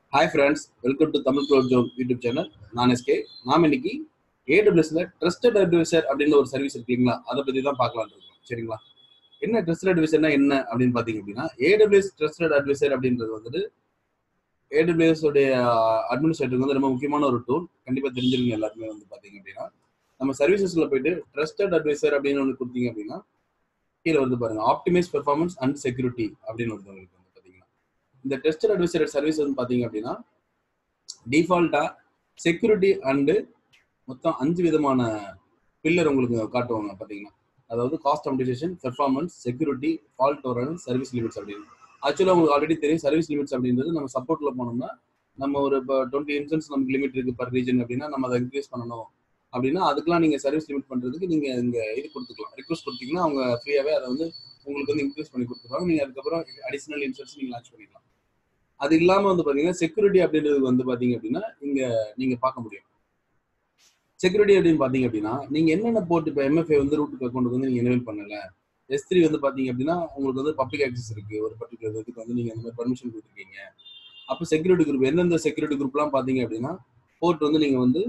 hi friends welcome to Tamil cloud zone YouTube channel நான் SK நாம் இன்னைக்கு ஏடபிள்யூஸ்ல ட்ரஸ்டட் அட்வைசர் அப்படின்னு ஒரு சர்வீஸ் இருக்குங்களா அதை பத்தி தான் பார்க்கலாம்னு இருக்கோம் சரிங்களா என்ன ட்ரஸ்டட் அட்வைசர்னா என்ன அப்படின்னு பாத்தீங்க அப்படின்னா ஏடபிள்யூஎஸ் ட்ரஸ்டட் அட்வைசர் அப்படின்றது வந்துட்டு ஏடபிள்யூஎஸ் உடைய அட்மினிஸ்ட்ரேட்டருக்கு வந்து ரொம்ப முக்கியமான ஒரு டூல் கண்டிப்பா தெரிஞ்சிருங்க எல்லாருமே வந்து பாத்தீங்க அப்படின்னா நம்ம சர்வீசஸ்ல போயிட்டு ட்ரஸ்டட் அட்வைசர் அப்படின்னு ஒன்று கொடுத்தீங்க அப்படின்னா கீழே வந்து பாருங்க ஆப்டிமைஸ் பெர்ஃபார்மன்ஸ் அண்ட் செக்யூரிட்டி அப்படின்னு வருது உங்களுக்கு வந்து பாத்தீங்கன்னா இந்த டெஸ்டட் அட்வைசர் சர்வீஸ் வந்து பாத்தீங்க அப்படின்னா டிஃபால்ட்டா செக்யூரிட்டி அண்டு மொத்தம் அஞ்சு விதமான பில்லர் உங்களுக்கு காட்டுவாங்க பாத்தீங்கன்னா அதாவது cost optimization performance security fault tolerance service limits அப்படின்னு ஆக்சுவலாக உங்களுக்கு ஆல்ரெடி தெரியும் சர்வீஸ் லிமிட்ஸ் அப்படின்றது நம்ம சப்போர்ட்ல போனோம்னா நம்ம ஒரு இப்போ டுவெண்ட்டி இன்சூரன்ஸ் நமக்கு லிமிட் இருக்கு பர் ரீஜன் அப்படின்னா நம்ம அதை இன்க்ரீஸ் பண்ணணும் அப்படின்னா அதுக்கெல்லாம் நீங்க சர்வீஸ் லிமிட் பண்றதுக்கு நீங்க இங்க இது கொடுத்துக்கலாம் ரிக்வஸ்ட் கொடுத்தீங்கன்னா அவங்க ஃப்ரீயாவே அதை வந்து உங்களுக்கு வந்து இன்க்ரீஸ் பண்ணி கொடுத்துருவாங்க நீங்க அதுக்கப்புறம் அடிஷனல் இன்சூரன்ஸ் நீங்க லான்ச் பண்ணிக்கலாம் அது இல்லாம வந்து பாத்தீங்கன்னா செக்யூரிட்டி அப்படின்றது வந்து பாத்தீங்க அப்படின்னா இங்க நீங்க பார்க்க முடியும் செக்யூரிட்டி அப்படின்னு பாத்தீங்க அப்படின்னா நீங்க என்னென்ன போட்டு இப்போ எம்எஃப்ஐ வந்து ரூட் அக்கௌண்ட் வந்து நீங்க எனேபிள் பண்ணல எஸ் த்ரீ வந்து பாத்தீங்க அப்படின்னா உங்களுக்கு வந்து பப்ளிக் ஆக்சஸ் இருக்கு ஒரு பர்டிகுலர் இதுக்கு வந்து நீங்க அந்த மாதிரி பர்மிஷன் கொடுத்துருக்கீங்க அப்போ செக்யூரிட்டி குரூப் எந்தெந்த செக்யூரிட்டி குரூப்லாம் பாத்தீங்க அப்படின்னா போர்ட் வந்து நீங்க வந்து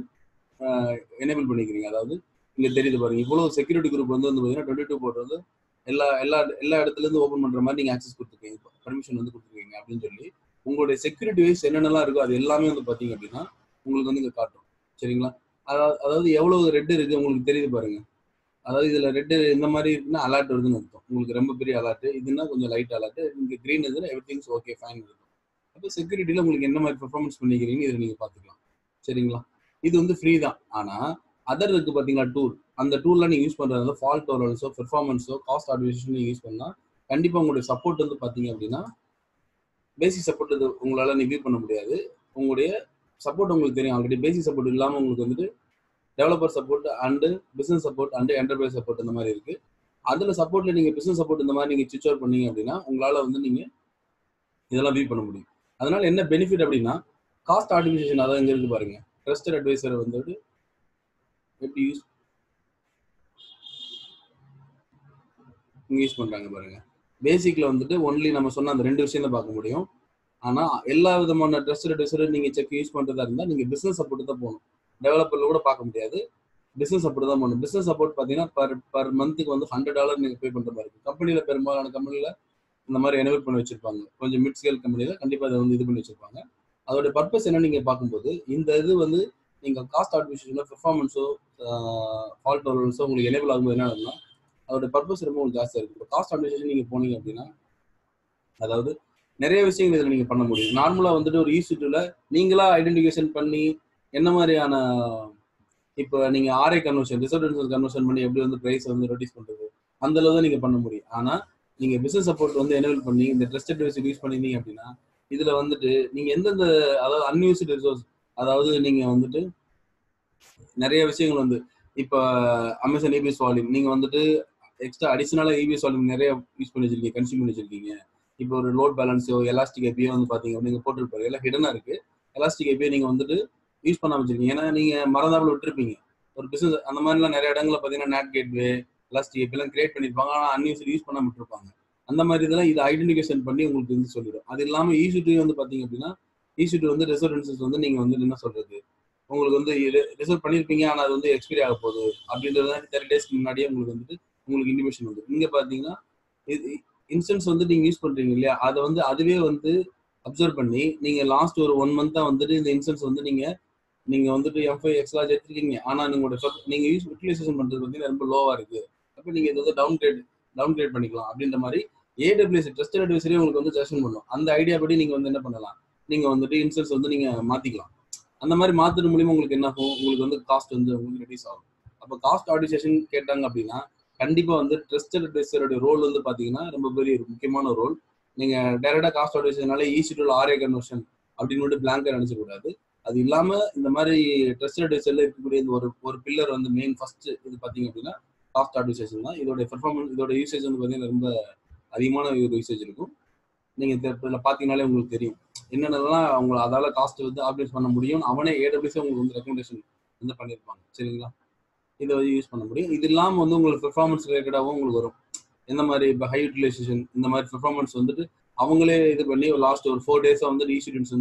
எனேபிள் பண்ணிக்கிறீங்க அதாவது இங்க தெரியுது பாருங்க இவ்வளவு செக்யூரிட்டி குரூப் வந்து வந்து பாத்தீங்கன்னா டுவெண்ட்டி டூ போர்ட் வந்து எல்லா எல்லா எல்லா இடத்துல இருந்து ஓப்பன் பண்ற மாதிரி நீங்க ஆக்சஸ் கொடுத்துருக்கீங்க பர்மிஷன் வந்து கொடுத்துருக்கீங்க அப்படின்னு சொல்லி உங்களுடைய செக்யூரிட்டி வைஸ் என்னென்னலாம் இருக்கோ அது எல்லாமே வந்து பாத்தீங்க அப்படின்னா உங்களுக்கு வந்து இங்க காட்டும் சரிங்களா அதாவது அதாவது எவ்வளவு ரெட் இருக்கு உங்களுக்கு தெரியுது பாருங்க அதாவது இதுல ரெட் இந்த மாதிரி இருக்குன்னா அலர்ட் வருதுன்னு அர்த்தம் உங்களுக்கு ரொம்ப பெரிய அலர்ட் இதுன்னா கொஞ்சம் லைட் அலர்ட் இங்க கிரீன் இதுன்னா எவ்ரி திங்ஸ் ஓகே ஃபைன் இருக்கும் அப்போ செக்யூரிட்டியில உங்களுக்கு என்ன மாதிரி பெர்ஃபார்மன்ஸ் பண்ணிக்கிறீங்க இதை நீங்க பாத்துக்கலாம் சரிங்களா இது வந்து ஃப்ரீ தான் ஆனா அதர் இருக்கு பாத்தீங்களா டூல் அந்த டூல்ல நீங்க யூஸ் பண்றது ஃபால்ட் டோலரன்ஸோ பெர்ஃபார்மன்ஸோ காஸ்ட் ஆர்டிவேஷன் நீங்க யூஸ் பண்ணா கண்டிப்பா உங்களுடைய சப்போர்ட் வந்து பாத்தீங்க அப்படின்னா பேசிக் சப்போர்ட் இது உங்களால நீ வியூ பண்ண முடியாது உங்களுடைய சப்போர்ட் உங்களுக்கு தெரியும் ஆல்ரெடி பேசிக் சப்போர்ட் இல்லாம உங்களுக்கு வந்துட்டு developer support and business support and enterprise support இந்த மாதிரி இருக்கு அதுல சப்போர்ட்ல நீங்க பிசினஸ் சப்போர்ட் இந்த மாதிரி நீங்க சுவிச் அவுட் பண்ணீங்க அப்படின்னா உங்களால வந்து நீங்க இதெல்லாம் வியூ பண்ண முடியும் அதனால என்ன பெனிஃபிட் அப்படின்னா காஸ்ட் ஆர்டிஃபிகேஷன் அதான் இங்க இருக்கு பாருங்க ட்ரஸ்டட் அட்வைசர் வந்துட்டு எப்படி யூஸ் இங்க யூஸ் பண்றாங்க பாருங்க பேசிக்ல வந்துட்டு ஒன்லி நம்ம சொன்ன அந்த ரெண்டு விஷயம் தான் பார்க்க முடியும் ஆனா எல்லா விதமான ட்ரஸ்டட் அட்வைசர் நீங்க செக் யூஸ் பண்றதா இருந்தா நீங்க பிசினஸ் சப்போர்ட் தான் போகணும் டெவலப்பர்ல கூட பார்க்க முடியாது பிசினஸ் சப்போர்ட் தான் பண்ணணும் பிசினஸ் சப்போர்ட் பாத்தீங்கன்னா பர் பர் மந்த்துக்கு வந்து ஹண்ட்ரட் டாலர் நீங்க பே பண்ற மாதிரி இருக்கும் கம்பெனில பெரும்பாலான கம்பெனில இந்த மாதிரி எனேபிள் பண்ணி வச்சிருப்பாங்க கொஞ்சம் மிட் ஸ்கேல் கம்பெனில கண்டிப்பா அதை வந்து இது பண்ணி வச்சிருப்பாங்க அதோட பர்பஸ் என்ன நீங்க பார்க்கும்போது இந்த இது வந்து நீங்க காஸ்ட் ஆர்டிஃபிஷியலோ பெர்ஃபார்மன்ஸோ ஃபால்ட் டோலரன்ஸோ உங்களுக்கு எனேபிள் ஆகும்போது என்ன ஆகுதுன்னா அதோட பர்பஸ் ரொம்ப உங்களுக்கு ஜாஸ்தியாக இருக்கு இப்போ காஸ்ட் ஆர்டிஃபிஷியல் நீங்க போனீங்க அப்படின்னா அதாவது நிறைய விஷயங்கள் இதில் நீங்க பண்ண முடியும் நார்மலா வந்துட்டு ஒரு ஈஸ்டியூட்ல நீங்களா ஐடென்டிஃபிகேஷன் பண்ணி என்ன மாதிரியான இப்போ நீங்க ஆர்ஐ கன்வர்ஷன் ரிசர்வ் கன்வர்ஷன் பண்ணி எப்படி வந்து பிரைஸ் வந்து ரெடியூஸ் பண்றது அந்த அளவு தான் நீங்க பண்ண முடியும் ஆனா நீங்க பிசினஸ் சப்போர்ட் வந்து எனேபிள் பண்ணி இந்த ட்ரஸ்டட் வைஸ் யூஸ் பண்ணிருந்தீங்க அப்படின்னா இதுல வந்துட்டு நீங்க எந்தெந்த அதாவது அன்யூஸ்டு ரிசோர்ஸ் அதாவது நீங்க வந்துட்டு நிறைய விஷயங்கள் வந்து இப்போ அமேசான் இபிஎஸ் வால்யூம் நீங்க வந்துட்டு எக்ஸ்ட்ரா அடிஷனலா இபிஎஸ் வால்யூம் நிறைய யூஸ் பண்ணி வச்சிருக்கீங்க கன்சியூம் பண்ணி வச்சிருக்கீங்க இப்போ ஒரு லோட் பேலன்ஸோ எலாஸ்டிக் ஏபியோ வந்து பாத்தீங்க நீங்க போட்டுருப்பாரு எல்லாம் ஹிடனா இருக்கு எலாஸ்டிக் ஏபியோ நீங்க வந்துட்டு யூஸ் பண்ண வச்சிருக்கீங்க ஏன்னா நீங்க மறந்தாப்புல விட்டுருப்பீங்க ஒரு பிசினஸ் அந்த மாதிரிலாம் நிறைய இடங்கள்ல பாத்தீங்கன்னா நேட் கேட்வே எலாஸ்டிக் ஏபி எல்லாம் கிரியேட் பண்ணிருப்பாங்க ஆனா அன்யூஸ் யூஸ் பண்ண விட்டுருப்பாங்க அந்த மாதிரி இதெல்லாம் இது ஐடென்டிஃபிகேஷன் பண்ணி உங்களுக்கு வந்து சொல்லிடும் அது இல்லாம ஈசிடி வந்து பாத்தீங்க அப்படின்னா ஈசிடி வந்து ரிசர்வன்சஸ் வந்து நீங்க வந்து என்ன சொல்றது உங்களுக்கு வந்து ரிசர்வ் பண்ணிருப்பீங்க ஆனா அது வந்து எக்ஸ்பைரி ஆக போகுது அப்படின்றது தேர்ட்டி டேஸ்க்கு முன்னாடியே உங்களுக்கு வந்துட்டு உங்களுக்கு இன்டிமேஷன் வந்து இங்க பாத்தீங்கன்னா இன்ஸ்டன்ஸ் வந்து நீங்க யூஸ் பண்றீங்க இல்லையா அதை வந்து அதுவே வந்து அப்சர்வ் பண்ணி நீங்க லாஸ்ட் ஒரு ஒன் மந்தா வந்துட்டு இந்த இன்ஸ்டன்ஸ் வந்து நீங்க நீங்க வந்துட்டு எஃப்ஐ எக்ஸ்லாஜ் எடுத்துருக்கீங்க ஆனா நீங்களோட நீங்க யூஸ் யூட்டிலைசேஷன் பண்றது வந்து ரொம்ப லோவா இருக்கு அப்ப நீங்க இது வந்து டவுன் கிரேட் டவுன் கிரேட் பண்ணிக்கலாம் அப்படின்ற மாதிரி ஏடபிள்யூஎஸ் ட்ரஸ்டட் அட்வைசரி உங்களுக்கு வந்து சஜஷன் பண்ணும் அந்த ஐடியா படி நீங்க வந்து என்ன பண்ணலாம் நீங்க வந்துட்டு இன்சூரன்ஸ் வந்து நீங்க மாத்திக்கலாம் அந்த மாதிரி மாத்துறது மூலியமா உங்களுக்கு என்ன ஆகும் உங்களுக்கு வந்து காஸ்ட் வந்து உங்களுக்கு ரெடியூஸ் ஆகும் அப்போ காஸ்ட் ஆர்டிசேஷன் கேட்டாங்க அப்படின்னா கண்டிப்பா வந்து ட்ரஸ்டட் அட்வைசரோட ரோல் வந்து பாத்தீங்கன்னா ரொம்ப பெரிய ஒரு முக்கியமான ரோல் நீங்க டைரக்டா காஸ்ட் ஆர்டிசேஷனால ஈஸி டு ஆர்ஏ கன்வர்ஷன் அப்படின்னு மட்டும் பிளாங்கா நினைச்ச கூடாது அது இல்லாம இந்த மாதிரி ட்ரஸ்டட் அட்வைசர்ல இருக்கக்கூடிய இந்த ஒரு ஒரு பில்லர் வந்து மெயின் ஃபர்ஸ்ட் இது பாத்தீங்க அப்படின்னா காஸ்ட் ஆர்டிசேஷன் தான் இதோட பெர்ஃபார்மன்ஸ் இதோட யூசேஜ் வந்து பாத்தீங்கன்னா ரொம்ப அதிகமான ஒரு யூசேஜ் இருக்கும் நீங்க இதில் பாத்தீங்கன்னாலே உங்களுக்கு தெரியும் என்னென்னலாம் அவங்க அதால காஸ்ட் வந்து ஆப்ரேட் பண்ண முடியும் அவனே ஏடபிள்யூஸே உங்களுக்கு வந்து ரெக்கமெண்டேஷன் வந்து பண்ணியிருப்பாங்க சரிங்களா இதை வந்து யூஸ் பண்ண முடியும் இது இல்லாமல் வந்து உங்களுக்கு பெர்ஃபார்மன்ஸ் ரிலேட்டடாகவும் உங்களுக்கு வரும் எந்த மாதிரி இப்போ ஹை யூட்டிலைசேஷன் இந்த மாதிரி பெர்ஃபார்மன்ஸ் வந்துட்டு அவங்களே இது பண்ணி லாஸ்ட் ஒரு ஃபோர் டேஸாக வந்து இ ஸ்டூடெண்ட்ஸ் வந்து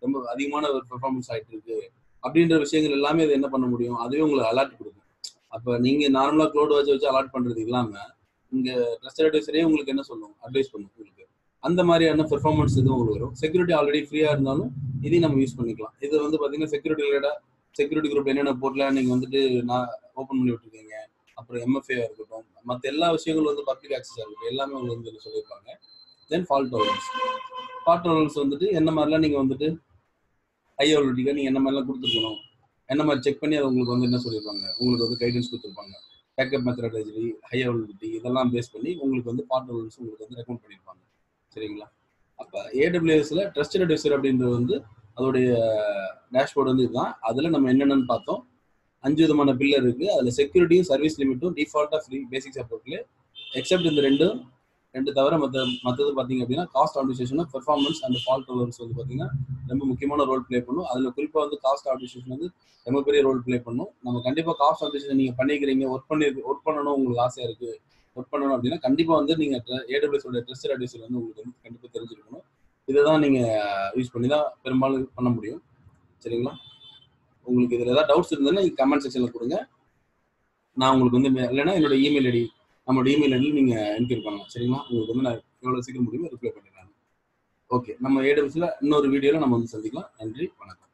ரொம்ப அதிகமான ஒரு பெர்ஃபார்மன்ஸ் ஆயிட்டு இருக்கு அப்படின்ற விஷயங்கள் எல்லாமே அது என்ன பண்ண முடியும் அதுவே உங்களுக்கு அலர்ட் கொடுக்கும் அப்ப நீங்க நார்மலா க்ளோட் வாட்ச் வச்சு அலர்ட் பண்றது இல்லாம இங்க ட்ரஸ்டட் அட்வைசரே உங்களுக்கு என்ன சொல்லும் அட்வைஸ் பண்ணும் உங்களுக்கு அந்த மாதிரியான பெர்ஃபார்மன்ஸ் இதுவும் உங்களுக்கு வரும் செக்யூரிட்டி ஆல்ரெடி ஃப்ரீயா இருந்தாலும் இதையும் நம்ம யூஸ் பண்ணிக்கலாம் இது வந்து பாத்தீங்கன்னா செக்யூரிட்டி ரிலேட்டா செக்யூரிட்டி குரூப் என்னென்ன போர்ட்ல நீங்க வந்துட்டு நான் ஓப்பன் பண்ணி விட்டுருக்கீங்க அப்புறம் எம்எஃப்ஏ இருக்கட்டும் மற்ற எல்லா விஷயங்களும் வந்து பப்ளிக் ஆக்சஸ் இருக்கட்டும் எல்லாமே உங்களுக்கு வந்து இதுல சொல்லியிருப்பாங்க தென் ஃபால்ட் டோலன்ஸ் ஃபால்ட் டோலன்ஸ் வந்துட்டு என்ன மாதிரிலாம் நீங்க வந்துட்டு ஹை அவைலபிலிட்டிக்கு நீங்க என்ன மாதிரிலாம் கொடுத்துருக்கணும் என்ன மாதிரி செக் பண்ணி அது உங்களுக்கு வந்து என்ன சொல்லியிருப்பாங்க உங்களுக்கு வந்து கைடன்ஸ் கொடுத்துருப்பாங்க பேக்கப் மெத்தடாலஜி ஹை அவைலபிலிட்டி இதெல்லாம் பேஸ் பண்ணி உங்களுக்கு வந்து ஃபால்ட் டோலன்ஸ் உங்களுக்கு வந்து ரெக்கமெண்ட் பண்ணியிருப்பாங்க சரிங்களா அப்போ ஏடபிள்யூஎஸ்ல ட்ரஸ்டட் அட்வைசர் அப்படின்றது வந்து அதோடைய டேஷ்போர்டு வந்து இதுதான் அதில் நம்ம என்னென்னு பார்த்தோம் அஞ்சு விதமான பில்லர் இருக்கு அதில் செக்யூரிட்டியும் சர்வீஸ் லிமிட்டும் டிஃபால்ட்டாக ஃப்ரீ பேசிக் சப்போர்ட்ல எக்ஸப்ட் இந்த ரெண்டும் ரெண்டு தவிர மற்ற மற்றது பார்த்தீங்க அப்படின்னா காஸ்ட் ஆப்டிசேஷனும் பெர்ஃபார்மன்ஸ் அண்ட் ஃபால்ட் டோலரன்ஸ் வந்து பார்த்தீங்கன்னா ரொம்ப முக்கியமான ரோல் ப்ளே பண்ணும் அதில் குறிப்பாக வந்து காஸ்ட் ஆப்டிசேஷன் வந்து ரொம்ப பெரிய ரோல் ப்ளே பண்ணும் நம்ம கண்டிப்பாக காஸ்ட் ஆப்டிசேஷன் நீங்கள் பண்ணிக்கிறீங்க ஒர்க் பண்ணி ஒர்க் பண்ணணும் உங்களுக்கு ஆசையாக இருக்கு ஒர்க் பண்ணணும் அப்படின்னா கண்டிப்பாக வந்து நீங்கள் ஏடபிள்யூஸோட ட்ரெஸ்டட் அட்வைசர் வந்து உங்களுக்கு வந்து கண்டிப்பாக தெரிஞ்சிருக்கணும் இதை தான் நீங்கள் யூஸ் பண்ணி தான் பெரும்பாலும் பண்ண முடியும் சரிங்களா உங்களுக்கு இதில் ஏதாவது டவுட்ஸ் இருந்ததுன்னா நீங்கள் கமெண்ட் செக்ஷனில் கொடுங்க நான் உங்களுக்கு வந்து இல்லைன்னா என்னோட இமெயில் ஐடி நம்மளோட இமெயில் ஐடியில் நீங்கள் என்கொயரி பண்ணலாம் சரிங்களா உங்களுக்கு வந்து நான் எவ்வளோ சீக்கிரம் முடியுமோ ரிப்ளை பண்ணிடுறேன் ஓகே நம்ம ஏடபிள்யூஸில் இன்னொரு வீடியோவில் நம்ம வந்து சந்திக்கலாம் நன்றி வணக்கம்